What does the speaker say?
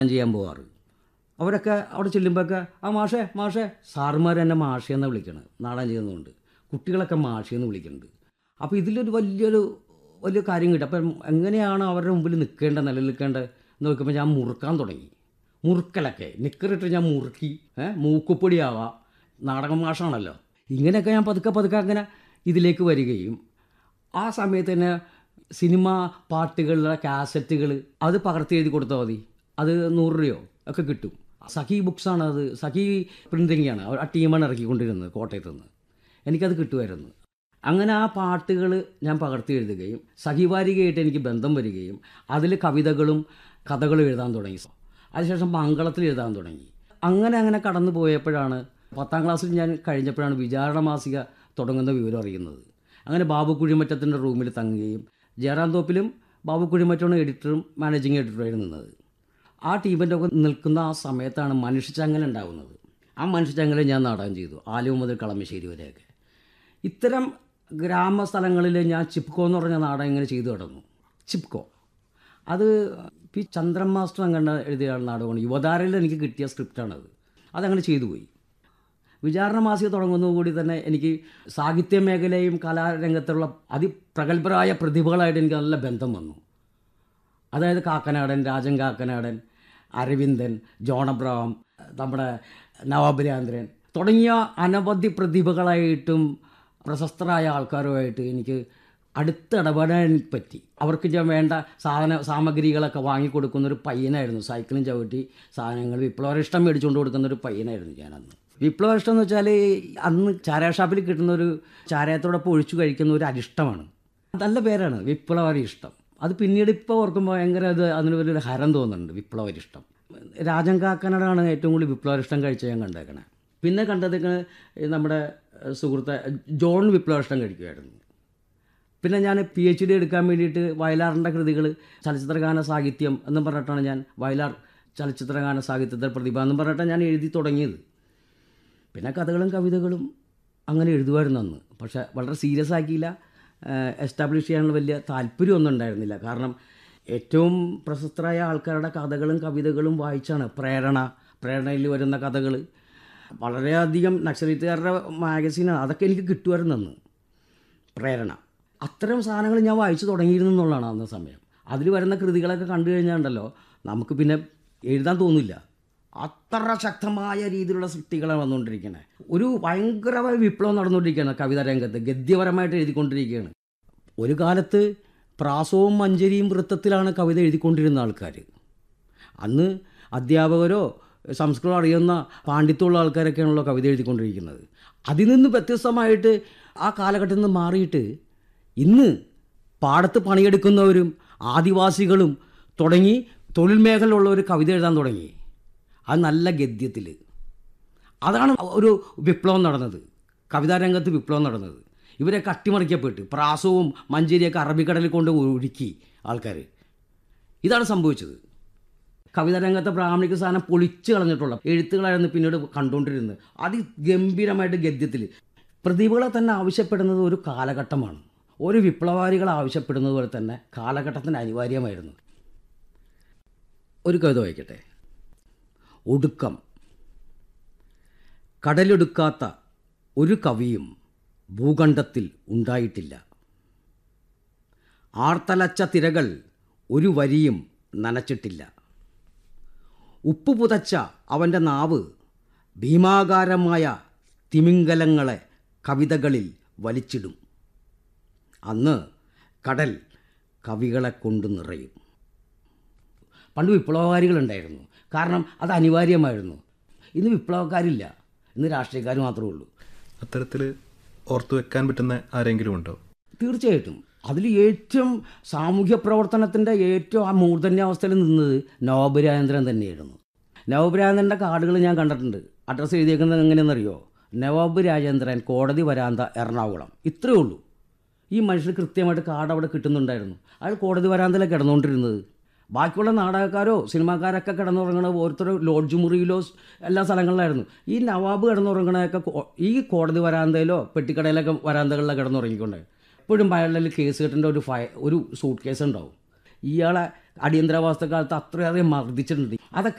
ചെയ്യാൻ പോവാറ് അവരൊക്കെ അവിടെ ചെല്ലുമ്പോഴൊക്കെ ആ മാഷേ മാഷേ സാറുമാർ എന്നെ മാഷേന്ന് വിളിക്കണം നാടകം ചെയ്യുന്നതുകൊണ്ട് കുട്ടികളൊക്കെ മാഷേന്ന് വിളിക്കുന്നുണ്ട് അപ്പോൾ ഇതിലൊരു വലിയൊരു വലിയ കാര്യം കിട്ടും അപ്പം എങ്ങനെയാണ് അവരുടെ മുമ്പിൽ നിൽക്കേണ്ടത് നിലനിൽക്കേണ്ടത് എന്ന് നോക്കുമ്പോൾ ഞാൻ മുറുക്കാൻ തുടങ്ങി മുറുക്കലൊക്കെ നിക്കറിട്ട് ഞാൻ മുറുക്കി ഏ മൂക്കുപ്പൊടിയാവാം നാടക മാഷാണല്ലോ ഇങ്ങനെയൊക്കെ ഞാൻ പതുക്കെ പതുക്കെ അങ്ങനെ ഇതിലേക്ക് വരികയും ആ സമയത്ത് തന്നെ സിനിമ പാട്ടുകളുടെ കാസറ്റുകൾ അത് പകർത്തി എഴുതി കൊടുത്താൽ മതി അത് നൂറ് രൂപയോ ഒക്കെ കിട്ടും സഖി ബുക്സാണ് അത് സഖി പ്രിൻറ്റിങ്ങാണ് ആ ടീമാണ് ഇറക്കിക്കൊണ്ടിരുന്നത് കോട്ടയത്ത് നിന്ന് എനിക്കത് കിട്ടുമായിരുന്നു അങ്ങനെ ആ പാട്ടുകൾ ഞാൻ പകർത്തി എഴുതുകയും സഖിവാരികയായിട്ട് എനിക്ക് ബന്ധം വരികയും അതിൽ കവിതകളും കഥകളും എഴുതാൻ തുടങ്ങി അതിനുശേഷം മംഗളത്തിൽ എഴുതാൻ തുടങ്ങി അങ്ങനെ അങ്ങനെ കടന്നു പോയപ്പോഴാണ് പത്താം ക്ലാസ്സിൽ ഞാൻ കഴിഞ്ഞപ്പോഴാണ് വിചാരണ മാസിക തുടങ്ങുന്ന വിവരം അറിയുന്നത് അങ്ങനെ ബാബു കുഴിമറ്റത്തിൻ്റെ റൂമിൽ തങ്ങുകയും ജയറാം തോപ്പിലും ബാബു കുഴിമറ്റമാണ് എഡിറ്ററും മാനേജിങ് എഡിറ്ററായിരുന്നു നിന്നത് ആ ടീമിൻ്റെ ഒക്കെ നിൽക്കുന്ന ആ സമയത്താണ് മനുഷ്യച്ചങ്ങല ഉണ്ടാകുന്നത് ആ മനുഷ്യച്ചങ്ങല ഞാൻ നാടകം ചെയ്തു ആലുവ മുതൽ കളമശ്ശേരി വരെയൊക്കെ ഇത്തരം ഗ്രാമസ്ഥലങ്ങളിൽ ഞാൻ ചിപ്കോ എന്ന് പറഞ്ഞ നാടകം ഇങ്ങനെ ചെയ്തു കിടന്നു ചിപ്കോ അത് പി ചന്ദ്രൻ മാസ്റ്റർ അങ്ങനെ എഴുതിയ നാടകമാണ് യുവതാരയിൽ എനിക്ക് കിട്ടിയ സ്ക്രിപ്റ്റാണത് അതങ്ങനെ ചെയ്തു പോയി വിചാരണ മാസിക തുടങ്ങുന്നതുകൂടി തന്നെ എനിക്ക് സാഹിത്യ മേഖലയും കലാരംഗത്തുള്ള അതിപ്രഗത്ഭരായ പ്രതിഭകളായിട്ട് എനിക്ക് നല്ല ബന്ധം വന്നു അതായത് കാക്കനാടൻ രാജൻ കാക്കനാടൻ അരവിന്ദൻ ജോൺ അബ്രഹാം നമ്മുടെ നവാബുരാന്ദ്രൻ തുടങ്ങിയ അനവധി പ്രതിഭകളായിട്ടും പ്രശസ്തരായ ആൾക്കാരുമായിട്ട് എനിക്ക് അടുത്ത് ഇടപെടാൻ പറ്റി അവർക്ക് ഞാൻ വേണ്ട സാധന സാമഗ്രികളൊക്കെ വാങ്ങിക്കൊടുക്കുന്ന ഒരു പയ്യനായിരുന്നു സൈക്കിളും ചവിട്ടി സാധനങ്ങൾ വിപ്ലവരിഷ്ടം മേടിച്ചുകൊണ്ട് കൊടുക്കുന്ന ഒരു പയ്യനായിരുന്നു ഞാനന്ന് വിപ്ലവരിഷ്ടം എന്ന് വെച്ചാൽ അന്ന് ചാരായ ഷാപ്പിൽ കിട്ടുന്ന ഒരു ചാരായത്തോടൊപ്പം ഒഴിച്ചു കഴിക്കുന്ന ഒരു അരിഷ്ടമാണ് നല്ല പേരാണ് വിപ്ലവരിഷ്ടം അത് പിന്നീട് ഇപ്പോൾ ഓർക്കുമ്പോൾ ഭയങ്കര അത് അതിന് വലിയൊരു ഹരം തോന്നുന്നുണ്ട് വിപ്ലവരിഷ്ടം രാജൻ കാക്കനാടാണ് ഏറ്റവും കൂടുതൽ വിപ്ലവരിഷ്ടം കഴിച്ച ഞാൻ കണ്ടേക്കണേ പിന്നെ കണ്ടതൊക്കെ നമ്മുടെ സുഹൃത്ത് ജോൺ വിപ്ലവരിഷ്ടം കഴിക്കുമായിരുന്നു പിന്നെ ഞാൻ പി എച്ച് ഡി എടുക്കാൻ വേണ്ടിയിട്ട് വയലാറിൻ്റെ കൃതികൾ ചലച്ചിത്രഗാന സാഹിത്യം എന്നും പറഞ്ഞിട്ടാണ് ഞാൻ വയലാർ ചലച്ചിത്രഗാന സാഹിത്യത്തിൽ പ്രതിഭ എന്നും പറഞ്ഞിട്ടാണ് ഞാൻ എഴുതി തുടങ്ങിയത് പിന്നെ കഥകളും കവിതകളും അങ്ങനെ എഴുതുമായിരുന്നു അന്ന് പക്ഷേ വളരെ സീരിയസ് ആക്കിയില്ല എസ്റ്റാബ്ലിഷ് ചെയ്യാനുള്ള വലിയ താല്പര്യമൊന്നും ഉണ്ടായിരുന്നില്ല കാരണം ഏറ്റവും പ്രശസ്തരായ ആൾക്കാരുടെ കഥകളും കവിതകളും വായിച്ചാണ് പ്രേരണ പ്രേരണയിൽ വരുന്ന കഥകൾ വളരെയധികം നക്സലിറ്റുകാരുടെ മാഗസീനാണ് അതൊക്കെ എനിക്ക് കിട്ടുമായിരുന്നു അന്ന് പ്രേരണ അത്തരം സാധനങ്ങൾ ഞാൻ വായിച്ചു തുടങ്ങിയിരുന്നു എന്നുള്ളതാണ് അന്ന് സമയം അതിൽ വരുന്ന കൃതികളൊക്കെ കണ്ടു കഴിഞ്ഞാണ്ടല്ലോ നമുക്ക് പിന്നെ എഴുതാൻ തോന്നില്ല അത്ര ശക്തമായ രീതിയിലുള്ള സൃഷ്ടികളാണ് വന്നുകൊണ്ടിരിക്കുന്നത് ഒരു ഭയങ്കരമായ വിപ്ലവം നടന്നുകൊണ്ടിരിക്കുകയാണ് കവിതാ രംഗത്ത് ഗദ്യപരമായിട്ട് എഴുതിക്കൊണ്ടിരിക്കുകയാണ് ഒരു കാലത്ത് പ്രാസവും മഞ്ചരിയും വൃത്തത്തിലാണ് കവിത എഴുതിക്കൊണ്ടിരുന്ന ആൾക്കാർ അന്ന് അധ്യാപകരോ സംസ്കൃതം അറിയുന്ന പാണ്ഡിത്യമുള്ള ആൾക്കാരൊക്കെയാണല്ലോ കവിത എഴുതിക്കൊണ്ടിരിക്കുന്നത് അതിൽ നിന്ന് വ്യത്യസ്തമായിട്ട് ആ കാലഘട്ടത്തിൽ നിന്ന് മാറിയിട്ട് ഇന്ന് പാടത്ത് പണിയെടുക്കുന്നവരും ആദിവാസികളും തുടങ്ങി തൊഴിൽ മേഖലയിലുള്ളവർ കവിത എഴുതാൻ തുടങ്ങി അത് നല്ല ഗദ്യത്തിൽ അതാണ് ഒരു വിപ്ലവം നടന്നത് കവിതാരംഗത്ത് വിപ്ലവം നടന്നത് ഇവരൊക്കെ അട്ടിമറിക്കപ്പെട്ട് പ്രാസവും മഞ്ചേരിയൊക്കെ അറബിക്കടലിൽ കൊണ്ട് ഒഴുക്കി ആൾക്കാർ ഇതാണ് സംഭവിച്ചത് കവിതാരംഗത്തെ ബ്രാഹ്മണിക സാധനം പൊളിച്ചു കളഞ്ഞിട്ടുള്ള എഴുത്തുകളായിരുന്നു പിന്നീട് കണ്ടുകൊണ്ടിരുന്നത് അതിഗംഭീരമായിട്ട് ഗദ്യത്തിൽ പ്രതിഭകളെ തന്നെ ആവശ്യപ്പെടുന്നത് ഒരു കാലഘട്ടമാണ് ഒരു വിപ്ലവകാരികൾ ആവശ്യപ്പെടുന്നത് പോലെ തന്നെ കാലഘട്ടത്തിന് അനിവാര്യമായിരുന്നു ഒരു കവിത വായിക്കട്ടെ ഒടുക്കം കടലെടുക്കാത്ത ഒരു കവിയും ഭൂഖണ്ഡത്തിൽ ഉണ്ടായിട്ടില്ല ആർത്തലച്ച തിരകൾ ഒരു വരിയും നനച്ചിട്ടില്ല ഉപ്പ് പുതച്ച അവൻ്റെ നാവ് ഭീമാകാരമായ തിമിംഗലങ്ങളെ കവിതകളിൽ വലിച്ചിടും അന്ന് കടൽ കവികളെ കൊണ്ട് നിറയും പണ്ട് വിപ്ലവകാരികളുണ്ടായിരുന്നു കാരണം അത് അനിവാര്യമായിരുന്നു ഇന്ന് വിപ്ലവക്കാരില്ല ഇന്ന് രാഷ്ട്രീയക്കാർ മാത്രമേ ഉള്ളൂ അത്തരത്തിൽ ഓർത്തു വെക്കാൻ പറ്റുന്ന ആരെങ്കിലും ഉണ്ടോ തീർച്ചയായിട്ടും അതിൽ ഏറ്റവും സാമൂഹ്യ പ്രവർത്തനത്തിൻ്റെ ഏറ്റവും ആ മൂർധന്യാവസ്ഥയിൽ നിന്നത് നവാബ് രാജേന്ദ്രൻ തന്നെയായിരുന്നു നവാബ് രാജേന്ദ്രൻ്റെ കാർഡുകൾ ഞാൻ കണ്ടിട്ടുണ്ട് അഡ്രസ്സ് എഴുതിയേക്കുന്നത് എങ്ങനെയെന്നറിയോ നവാബ് രാജേന്ദ്രൻ കോടതി വരാന്ത എറണാകുളം ഇത്രയേ ഉള്ളൂ ഈ മനുഷ്യർ കൃത്യമായിട്ട് കാർഡ് അവിടെ കിട്ടുന്നുണ്ടായിരുന്നു അയാൾ കോടതി വരാന്തയിലാണ് കിടന്നുകൊണ്ടിരുന്നത് ബാക്കിയുള്ള നാടകക്കാരോ സിനിമാക്കാരൊക്കെ കിടന്നുറങ്ങണത് ഓരോരുത്തരോ ലോഡ്ജ് മുറിയിലോ എല്ലാ സ്ഥലങ്ങളിലായിരുന്നു ഈ നവാബ് കിടന്നുറങ്ങണതൊക്കെ കോ- ഈ കോടതി വരാന്തയിലോ പെട്ടിക്കടയിലൊക്കെ വരാന്തകളിലോ കിടന്നുറങ്ങിക്കൊണ്ട് എപ്പോഴും അയാളുടെ കേസ് കെട്ടേണ്ട ഒരു ഫയ ഒരു സൂട്ട് കേസ് ഉണ്ടാവും ഇയാളെ അടിയന്തരാവസ്ഥ കാലത്ത് അത്രയധികം മർദ്ദിച്ചിട്ടുണ്ട് അതൊക്കെ